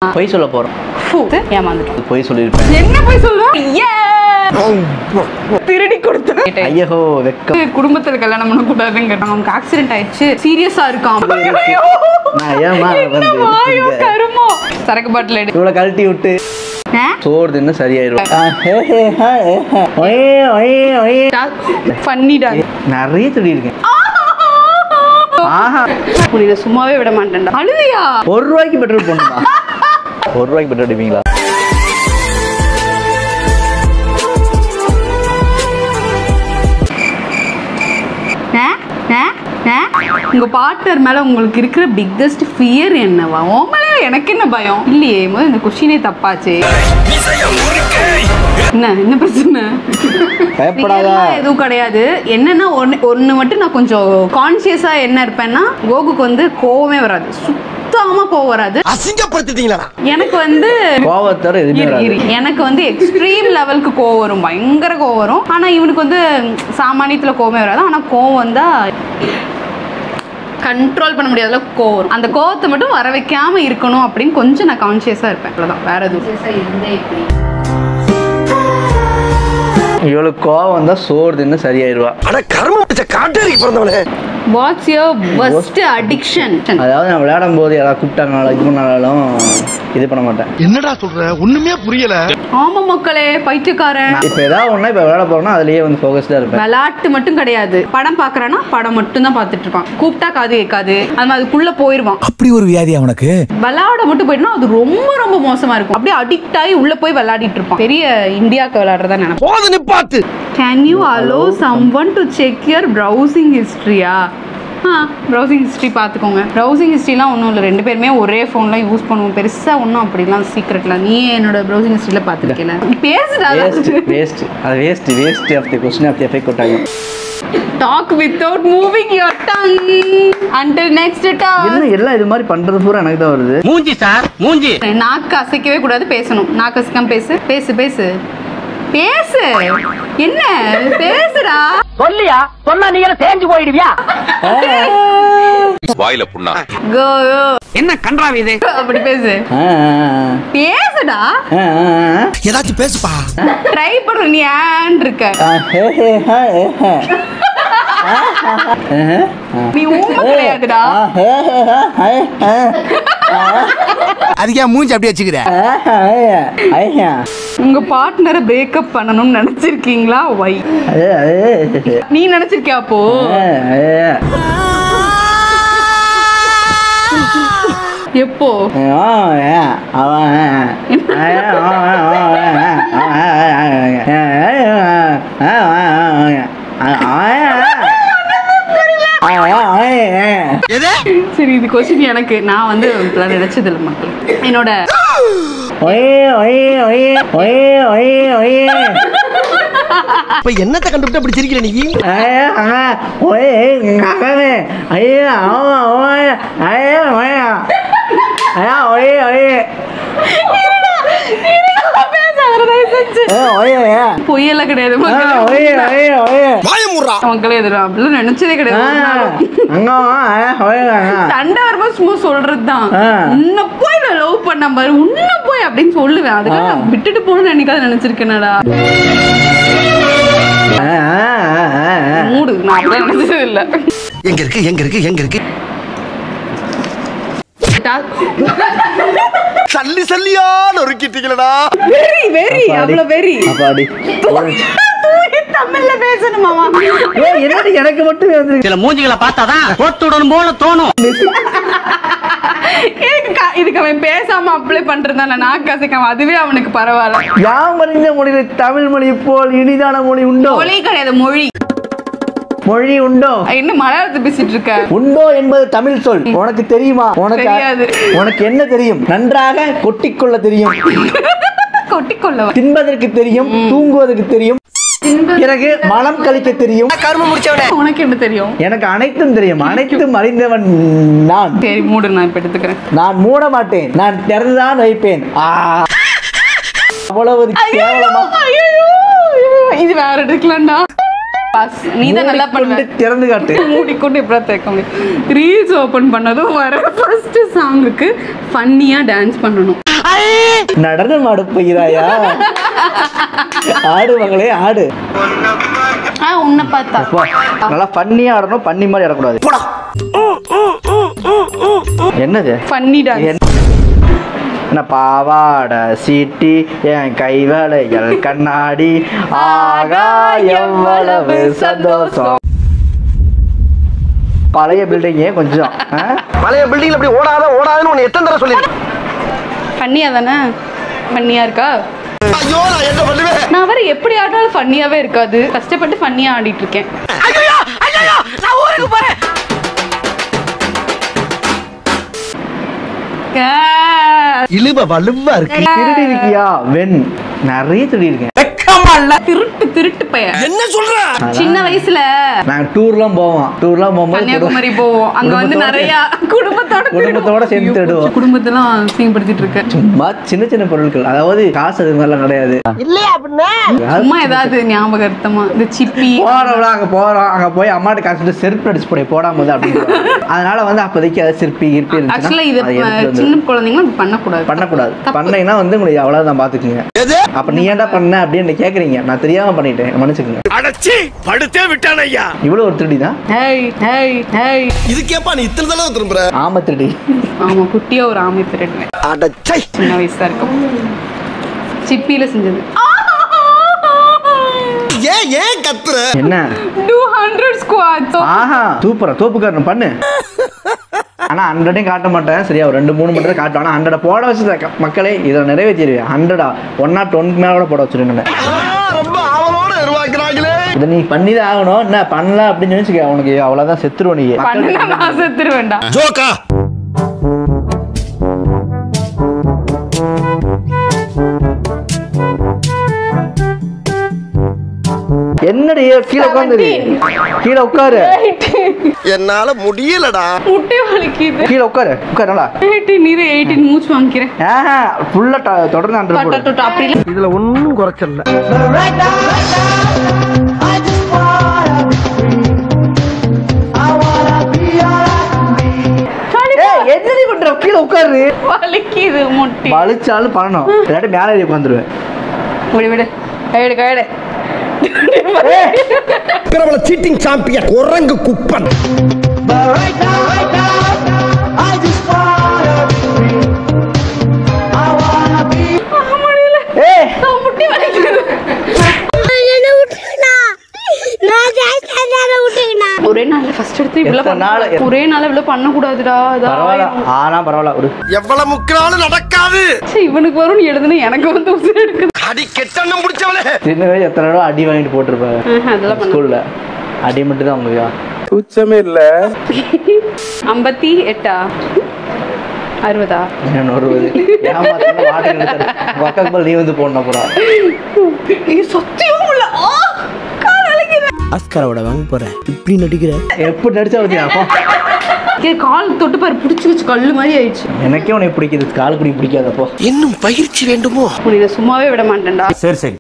பொய் சொல்ல போறோம் ஃபு, ஏமாந்துட்டோம் பொய் சொல்லியிருப்பேன் என்ன போய் சொல்லுவேன் ஏ திருடி கொடுத்தேன் ஐயோ வெக்கம் குடும்பத்துல கல்யாணம் பண்ண கூடாதுங்க அவனுக்கு ஆக்சிடென்ட் ஆயிடுச்சு சீரியஸா இருக்கான் ஐயோ, நான் ஏமா வந்து என்ன வாயோ இருக்கீங்க? கருமோ சரக்கு பாட்டில் எடு இவ்வளவு கழட்டி விட்டு ஆ? சோறு தின்னு சரியாயிரும் ஆ, ஹே, ஹே, ஹா, ஹே, ஹா. ஒயே, ஒயே, ஒயே. பண்ணிடா நிறைய துடி இருக்கேன் ஆஹா உன்னை இதை சும்மாவே விட மாட்டேன்டா அழுதியா ஒரு ரூபாய்க்கு பெட்ரோல் போடணுமா ஒரு ரூபாய்க்கு பெட்ரோல் அடிப்பீங்களா ஆ? ஆ? ஆ? உங்க பார்ட்னர் மேல உங்களுக்கு இருக்கிற பிக்கஸ்ட் ஃபியர் என்னவா உன் மேல எனக்கு என்ன பயம் இல்லையே முதல்ல இந்த கொஸ்டினே தப்பாச்சே என்ன என்ன பிரச்சனை பயப்படாத Fear-லாம் எதுவும் கிடையாது என்னன்னா ஒன்று ஒன்று மட்டும் நான் கொஞ்சம் கான்சியஸா என்ன இருப்பேன்னா கோகுக்கு வந்து கோவமே வராது சுத்தமா கோவம் வராது அசிங்கப்படுத்திட்டீங்களா எனக்கு வந்து கோவத்தோட எதுவுமே இரு, இரு. வராது எனக்கு வந்து எக்ஸ்ட்ரீம் லெவலுக்கு கோவம் வரும் பயங்கர கோவம் வரும் ஆனா இவனுக்கு வந்து ம், சாமானியத்துல கோவமே வராது ஆனா கோவம் வந்தா கண்ட்ரோல் பண்ண முடியாத அளவுக்கு கோவம் வரும் அந்த கோவத்தை மட்டும் வர வைக்காம இருக்கணும் அப்படின்னு கொஞ்சம் நான் கான்சியஸா இருப்பேன் அவ்வளவுதான் வேற எதுவும் இவளுக்கு கோவம் வந்தா சோறு தின்னு சரியாயிருவா அட கர்ம பிடிச்ச காட்டேரி பிறந்தவனே வாட்ஸ் யுவர் ஃபர்ஸ்ட் அடிக்ஷன் அதாவது நான் விளையாடும் போது யாராவது கூப்பிட்டாங்கனாலும் இது பண்ணாலும் இது பண்ண மாட்டேன் என்னடா சொல்ற ஒண்ணுமே புரியல ஆமா மக்களே பைத்தியக்காரன் இப்போ ஏதாவது ஒன்றா இப்போ விளையாட போறோம்னா அதுலயே வந்து ஃபோக்கஸ்டாக இருப்பேன் விளையாட்டு மட்டும் கிடையாது படம் பாக்குறானா படம் மட்டும் தான் பார்த்துட்டு இருப்பான் கூப்பிட்டா காது கேட்காது அது மாதிரி அதுக்குள்ள போயிருவான் அப்படி ஒரு வியாதியா உனக்கு விளையாட மட்டும் போயிட்டுனா அது ரொம்ப ரொம்ப மோசமா இருக்கும் அப்படியே அடிக்ட் ஆகி உள்ள போய் விளையாடிட்டு இருப்பான் பெரிய இந்தியாவுக்கு விளையாடுறதா நினைப்பேன் போது நிப்பாத்து can you allow some one to check your browsing ஹிஸ்ட்ரியா ஆ ப்ரௌசிங் ஹிஸ்ட்ரி பார்த்துக்கோங்க ப்ரௌசிங் ஹிஸ்ட்ரிலாம் ஒன்றும் இல்லை ரெண்டு பேருமே ஒரே ஃபோன்லாம் யூஸ் பண்ணுவோம் பெருசாக ஒன்றும் அப்படிலாம் சீக்ரெட்லாம் நீ என்னோட ப்ரௌசிங் ஹிஸ்ட்ரியில் பார்த்துருக்கல பேசுடா வேஸ்ட் வேஸ்ட் அது waste waste of the question of the effect கொட்டாங்க talk without moving your tongue until next என்ன டாக் எல்லாம் இது மாதிரி பண்றது பூரா எனக்கு தான் வருது மூஞ்சி சார் மூஞ்சி நாக்கு அசைக்கவே கூடாது பேசணும் நாக்கு அசைக்காம பேசு பேசு பேசு பேசு என்ன பேசுடா சொல்லியா சொன்னா நீங்க தேஞ்சு போயிடுவியா வாயில புண்ணா கோ என்ன கன்றாவி இது அப்படி பேசு ஆ, பேசுடா ஆ, ஆ, ஆ. ஏதாச்சும் பேசுப்பா ட்ரை பண்ற நீ ஏன் இருக்க ஆ, ஹே, ஹே, ஹா, ஹே, ஹே. ஆ, ஆ, ஆ, ஆ. நீ ஊமை கிடையாதுடா ஆ, ஹே, ஹே, ஹா, ஹே, ஹே. அதுக்கே மூஞ்சி அப்படியே வச்சுக்கிற ஆ, ஹே, ஹே, ஹே. உங்க பார்ட்னரை பிரேக்கப் பண்ணணும்னு நினைச்சிருக்கீங்களா வை அது, அது. நீ நினைச்சிருக்கியா அப்போ ஆ, ஆ. எப்போ ஆ, ஆ, அவன், ஆ, ஆ, ஆ, ஆ, ஆ, ஆ, ஆ, ஆ, சரி இது கொஸ்டின் எனக்கு நான் வந்து இப்பெல்லாம் நினைச்சது இல்லை மக்கள் என்னோட இப்ப என்னத்த கண்டுபிட்டு அப்படி சிரிக்கிற நீ பொய்யெல்லாம் கிடையாது மக்களே. மக்களே இது நான் அப்படிலாம் நினைச்சதே கிடையாது சண்டை வரும்போது சும்மா சொல்றதுதான் ஆ. உன்னை போய் நான் லவ் பண்ண பாரு உன்னை போய் அப்படின்னு சொல்லுவேன் அதுக்காக நான் விட்டுட்டு போகணும்னு என்னைக்காவது நினைச்சிருக்கேனடா மூடு நான் அப்படிலாம் நினைச்சது இல்ல எங்க இருக்கு எங்க இருக்கு எங்க இருக்கு சல்லி சல்லியா நொறுக்கிட்டீங்களடா வெரி வெரி அவ்வளவு வெரி அப்பாடி தமிழ்ல பேசணுமாமா ஏய், என்னடி எனக்கு மட்டும் வந்து சில மூஞ்சிகளை பார்த்தாதான் ஒத்துடணும் போல தோணும் இதுக்கு க- இதுக்கு அவன் பேசாம அப்ளை பண்றதா நான் கசக்காம அதுவே அவனுக்கு பரவாயில்ல யாம் அறிந்த மொழியில் தமிழ் மொழி போல் இனிதான மொழி உண்டோ மொழி கிடையாது மொழி மொழி உண்டோ என்ன மலையாளத்தை பேசிட்டு இருக்க உண்டோ என்பது தமிழ் சொல் உனக்கு தெரியுமா உனக்கு தெரியாது. உனக்கு என்ன தெரியும் நன்றாக கொட்டிக்கொள்ள தெரியும் கொட்டிக்கொள்ள தின்பதற்கு தெரியும் தூங்குவதற்கு தெரியும் பிறகு மலம் கழிக்க தெரியும் கரும முடிச்சவனே உனக்கு என்ன தெரியும் எனக்கு அனைத்தும் தெரியும் அனைத்தும் அறிந்தவன் நான் சரி மூடு நான் இப்ப எடுத்துக்கிறேன் நான் மூட மாட்டேன் நான் திறந்துதான் வைப்பேன் ஆ. அவ்வளவு கேவலமா ஐயோ, ஐயோ, இது வேற எடுக்கலாம்டா பாஸ் நீ தான் நல்லா பண்ணுவ மூடிக்கொண்டு திறந்து காட்டு மூடிக்கொண்டு எப்படி தேக்க முடியும் ரீல்ஸ் ஓபன் பண்ணதும் வர ஃபர்ஸ்ட் சாங்குக்கு ஃபன்னியா டான்ஸ் பண்ணணும் நடனம் ஆடு போகிறாயா ஆடு மகளே ஆடு ஆ உன்னை பார்த்தா அப்பா, நல்லா பண்ணியா ஆடணும் பண்ணி மாதிரி ஆடக்கூடாது என்னது பண்ணிடா என்ன என்ன பாவாடை சீட்டி என் கைவளைகள் கண்ணாடி ஆகா எவ்வளவு சந்தோஷம் பழைய பில்டிங்கே கொஞ்சம் ஆ? பழைய பில்டிங்ல அப்படி ஓடாத ஓடாதுன்னு உன்னை எத்தனை தடவை சொல்லிருக்கேன் பண்ணியா தானே பண்ணியா இருக்கா ஐயோ நான் என்ன பண்ணுவேன் நான் வர எப்படி ஆடினாலும் ஃபன்னியாவே இருக்காது கஷ்டப்பட்டு ஃபன்னியா ஆடிட்டு இருக்கேன் ஐயோ ஐயோ நான் ஊருக்கு போறேன் இழுவ வலுவா இருக்கு திருடி இருக்கியா வெண் நிறைய திருடி இருக்கேன் திருட்டு திருட்டு பையன் என்ன சொல்ற சின்ன வயசுல நாங்க டூர்லாம் போவோம் டூர்லாம் போகும்போது கன்னியாகுமரி போவோம் அங்க வந்து குடும்பத்தோட நிறைய குடும்பத்தோட குடும்பத்தோட சேர்ந்து ஐயோ, தேடுவோம். குடும்பத்தெல்லாம் சீங்கப்படுத்திட்டு இருக்கேன் சும்மா சின்ன சின்ன பொருட்கள் அதாவது காசு அது மாதிரிலாம் கிடையாது சும்மா ஏதாவது ஞாபகார்த்தமா இந்த சிப்பி போறோம்ல அங்க போறோம் அங்க போய் அம்மாட்ட காசு செருப்பு அடிச்சு போய் போடாம அப்படின்னு அதனால வந்து அப்போதைக்கு அதை சிற்பி கிருப்பி ஆக்சுவலா இது இருந்துச்சுன்னா அதை எடுத்துட்டு சின்ன வந்துரு. குழந்தைங்களும் இது பண்ணக்கூடாது பண்ணக்கூடாது பண்ணீங்கன்னா வந்து உங்களுக்கு அவ்வளவுதான் பாத்துக்குங்க அப்ப நீ ஏன்டா பண்ண அப்படின்னு கேக்குறீங்க நான் தெரியாம பண்ணிட்டேன் மன்னிச்சுக்குங்க அடச்சி படுத்தே விட்டான ஐயா இவ்வளவு ஒரு திருடி தான் ஹேய் ஹேய் ஹேய் இதுக்கேப்பா நீ இத்தனை தடவை திரும்புற ஆம திருடி ஆமா குட்டியா ஒரு ஆமை திருடுவேன் அடச்சை சின்ன வயசா இருக்கும் சிப்பியில செஞ்சது ஏன் ஏன் கத்துற என்ன டூ ஹண்ட்ரட் ஸ்குவாட்ஸ் ஆஹா சூப்பரா தோப்புக்காரன் பண்ணு ஆனா ஹண்ட்ரடையும் காட்ட மாட்டேன் சரியா ஒரு ரெண்டு மூணு மட்டும் தான் காட்டுவேன் ஆனா ஹண்ட்ரட போட வச்சு மக்களே இதை நிறைவேற்றிடுவேன் ஹண்ட்ரடா ஒன் நாட் ஒன்க்கு மேல கூட போட வச்சிருக்கேன் ரொம்ப ஆவலோட உருவாக்குறாங்களே இதை நீ பண்ணி தான் ஆகணும் என்ன பண்ணல அப்படின்னு நினைச்சுக்க உனக்கு அவ்வளவுதான் செத்துருவோம் நீ பண்ணுனா நான் செத்துருவேன்டா ஜோக்கா என்னடி கீழே உட்காந்துரு கீழே உட்காரு என்னால முடியலடா முட்டை வலிக்குது கீழே உட்காரு உட்காரு நல்லா எயிட்டீன் இரு எயிட்டீன் மூச்சு வாங்கிக்கிறேன் ஆஹா ஃபுல்லா தொடர்ந்து ஹண்ட்ரட் போடு டொட்டோ அப்படி இல்ல. இதுல ஒன்னும் குறைச்சல ஏய் என்னடி பண்ற கீழே உட்காரு வலிக்குது முட்டி வலிச்சாலும் பண்ணணும் இல்லாட்டி மேலே ஏறி உட்காந்துருவேன் விடு விடு கையெடு கையெடு பிரபல சீட்டிங் சாம்பியன் குரங்கு குப்பன் ஏய் முட்டி வலிக்குது ஒரே நாள்ல ஃபர்ஸ்ட் எடுத்து இவ்வளவு எத்தனை நாள்? பண்ண ஒரே நாள்ல இவ்வளவு பண்ண கூடாதுடா பரவாயில்ல ஆனா பரவாயில்ல ஒரு எவ்வளவு முக்கினாலும் நடக்காது இவனுக்கு வரும்னு எழுதுன எனக்கு வந்து உசுர் எடுக்குது அடி கெட்டண்ணம் முடிச்சவளே சின்ன வயசு எத்தனை தடவை அடி வாங்கிட்டு போட்டிருப்பேன் ஆஹா, அதெல்லாம் பண்ண ஸ்கூல்ல அடி மட்டும் தான் உங்களுக்கு ஐம்பத்தி எட்டா அறுபதா என்ன வருவது ஏமாத்தா வாடகை எடுத்தாரு உங்க அக்காக்கு பதில் நீ வந்து போடணும் அப்புறம் இது சத்தியம் இல்ல ஆ, கால் வலிக்குது. ஆஸ்காரோட வாங்க போறேன் இப்படி நடிக்கிற எப்படி நடிச்சா வச்சியா ஏய், கால் தொட்டு பாரு பிடிச்சி வச்சு கல்லு மாதிரி ஆயிடுச்சு எனக்கே உனக்கு பிடிக்குது கால் குடி பிடிக்காதப்போ இன்னும் பயிற்சி வேண்டுமோ உன்னை இதை சும்மாவே விட மாட்டேன்டா சரி சரி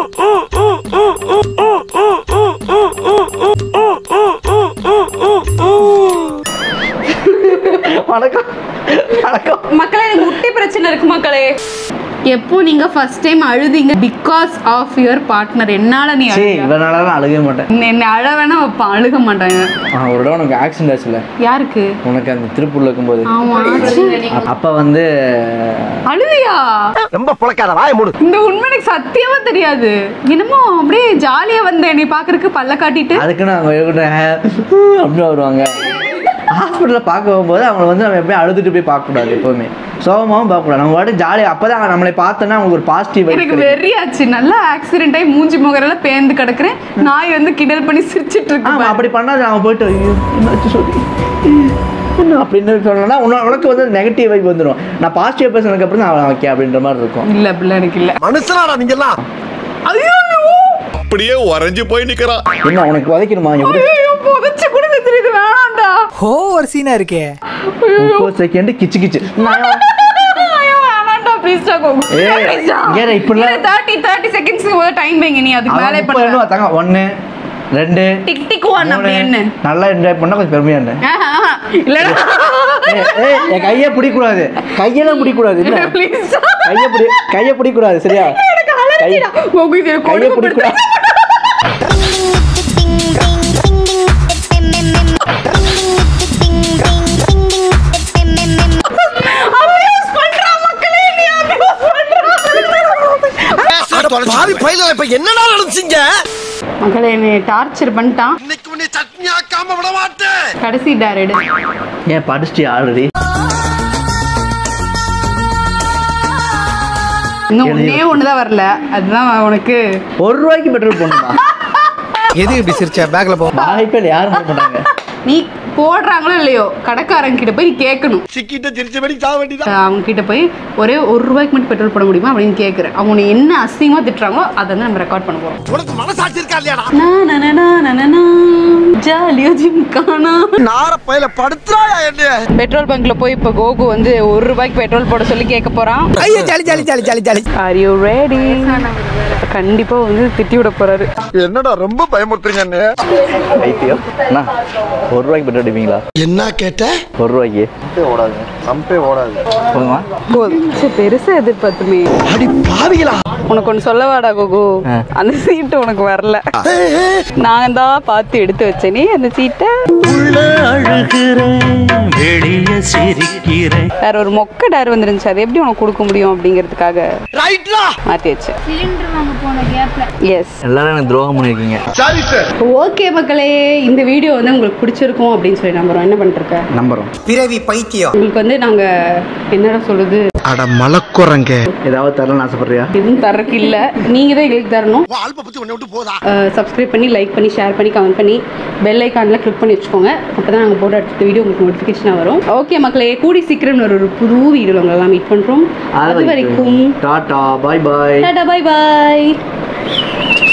வணக்கம் வணக்கம் மக்களே எனக்கு முட்டை பிரச்சனை இருக்கு மக்களே எப்போ நீங்க ஃபர்ஸ்ட் டைம் அழுதீங்க பிகாஸ் ஆஃப் யுவர் பார்ட்னர் என்னால நீ சரி அழுதியா? இவ்வளோ நாளாக நான் அழுகவே மாட்டேன் என்ன- என்னை அழ வேணா வைப்பான் அழுக மாட்டாங்க ஆ, ஒரு இடம் உனக்கு ஆக்சிடென்ட் ஆச்சுல யாருக்கு உனக்கு அந்த திருப்பூர்ல இருக்கும்போது ஆமா அப்ப வந்து அழுதியா ரொம்ப புழக்காத வாய மூடு இந்த உண்மை எனக்கு சத்தியமா தெரியாது என்னமோ அப்படியே ஜாலியா வந்த என்னை பாக்குறதுக்கு பல்ல காட்டிட்டு அதுக்கு நான் அப்படின்னு வருவாங்க ஹாஸ்பிட்டலில் பார்க்க போகும்போது அவங்க வந்து நம்ம எப்பயும் அழுதுட்டு போய் பார்க்கக்கூடாது எப்பவுமே சோகமாகவும் பார்க்கக்கூடாது நம்ம பாட்டு ஜாலியாக அப்போ தான் நம்மளை பார்த்தோன்னா அவங்களுக்கு ஒரு பாசிட்டிவ் எனக்கு வெறியாச்சு நல்லா ஆக்சிடென்ட் ஆகி மூஞ்சி முகரெல்லாம் பேந்து கிடக்குறேன் நாய் வந்து கிண்டல் பண்ணி சிரிச்சிட்டு ஆமா இருக்கு அப்படி பண்ணாது அவன் போயிட்டு ஐயோ என்னாச்சு சொல்லி என்ன அப்படின்னு சொன்னா உன- உனக்கு வந்து நெகட்டிவ் வைப் வந்துடும் நான் பாசிட்டிவ் பேசுனதுக்கு அப்புறம் தான் அவன் ஓகே அப்படின்ற மாதிரி இருக்கும் இல்ல அப்படிலாம் எனக்கு இல்ல மனுஷனாடா நீங்க எல்லாம் ஐயோ அப்படியே உறைஞ்சு போய் நிக்கிறான் என்ன உனக்கு உதைக்கணுமா எப்படி ஐயோ புதைச்சு கூட தெரியுது வேணாம்டா ஹோ ஒரு சீனா இருக்கே முப்பது செகண்ட் கிச்சு கிச்சு நான் ஐயோ வேணாம்டா ப்ளீஸ் டா கோகு ஏய், ஏன் இப்படிலாம்? 30 30 செகண்ட்ஸ்க்கு ஒரு டைம் வைங்க நீ அதுக்கு அவன் மேலே முப்பது பண்ணு எண்ணுவா, தங்க ஒன்று ரெண்டு டிக் டிக் ஒன் அப்படி மூணு. என்ன நல்லா என்ஜாய் பண்ணா கொஞ்சம் பெருமையா என்ன ஆஹா, ஆஹா. இல்லடா ஏய், ஏய், என் கையை பிடிக்கூடாது கையெல்லாம் பிடிக்கூடாது என்ன ப்ளீஸ் கையை பிடி கையை பிடிக்கூடாது சரியா எனக்கு அலர்ஜிடா கோகு இது கையை கொடுமை பிடிக்கூடாது abuse பண்றா மக்களே நீ abuse பண்றா பாவி பயில இப்ப என்னடா நடந்துச்சுங்க மக்களே நீ டார்ச்சர் பண்ணிட்டான் இன்னைக்கு உன்னை சட்னி ஆக்காம விட மாட்டேன் கடைசி டேர் எடு ஏன் படிச்சிட்டி ஆல்ரெடி இன்னும் ஒன்னே ஒண்ணுதான் வரல அதுதான் உனக்கு ஒரு ரூபாய்க்கு பெட்ரோல் போடணுமா எது இப்படி சிரிச்சா பேக்ல போ வாய்ப்பே யாரும் போட மாட்டாங்க நீ போடுறாங்களோ இல்லையோ கடைக்காரங்க கிட்ட போய் நீ கேட்கணும் சிக்கிட்ட சிரிச்சபடி சாக வேண்டியதான் அவங்க கிட்ட போய் ஒரே ஒரு ரூபாய்க்கு மட்டும் பெட்ரோல் போட முடியுமா அப்படின்னு கேட்குறேன் அவங்க உன்னை என்ன அசிங்கமா திட்டுறாங்களோ அதை வந்து நம்ம ரெக்கார்ட் பண்ண போறோம் உனக்கு மனசாட்சி இருக்கா இல்லையாடா ஜாலியோ ஜிம்கானா நார பயில படுத்துறாயா என்ன பெட்ரோல் பங்க்ல போய் இப்போ கோகு வந்து ஒரு ரூபாய்க்கு பெட்ரோல் போட சொல்லி கேட்க போறான் ஐயோ jolly jolly jolly jolly jolly are you ready கண்டிப்பா வந்து திட்டி விட போறாரு என்னடா ரொம்ப பயமுறுத்துறீங்க அண்ணே வைத்தியம் அண்ணா ஒரு ரூபாய்க்கு பெட்ரோல் அடிப்பீங்களா என்ன கேட்ட ஒரு ரூபாய்க்கு ஓடாது சம்பே ஓடாது போதுமா போதும் சரி பெருசா எதிர்பார்த்துமே அடி பாவிகளா உனக்கு ஒன்று சொல்லவாடா கோகு ஆ. அந்த சீட்டு உனக்கு வரல நான் தான் பார்த்து எடுத்து வச்சேனே அந்த சீட்டை வேற ஒரு மொக்க டேர் வந்துருந்துச்சு அது எப்படி உனக்கு கொடுக்க முடியும் அப்படிங்கிறதுக்காக ரைட்லா மாத்தி வச்சேன் சிலிண்டர் வாங்க போன கேப்ல எஸ் எல்லாரும் எனக்கு துரோகம் பண்ணியிருக்கீங்க சரி சார் ஓகே மக்களே இந்த வீடியோ வந்து உங்களுக்கு பிடிச்சிருக்கும் அப்படின்னு சொல்லி நம்புறோம் என்ன பண்ணிருக்க நம்புறோம் பிறவி பைத்தியம் உங்களுக்கு வந்து நாங்க என்னடா சொல்றது அட மலக்குறங்க ஏதாவது தரலன்னு ஆசைப்படுறியா எதுவும் தரக்கு இல்ல நீங்க தான் எங்களுக்கு தரணும் ஆல்ப பத்தி உன்னை விட்டு போதா சப்ஸ்கிரைப் பண்ணி லைக் பண்ணி ஷேர் பண்ணி கமெண்ட் பண்ணி பெல் ஐக்கான்ல கிளிக் பண்ணி வச்சுக்கோங்க அப்போ தான் நாங்கள் போட அடுத்த வீடியோ உங்களுக்கு நோட்டிஃபிகேஷனாக வரும் ஓகே மக்களே கூடி சீக்கிரம் ஒரு ஒரு புது வீடியோ உங்களை எல்லாம் மீட் பண்ணுறோம் அது வரைக்கும் டாடா பாய் பாய் டாடா பாய் பாய்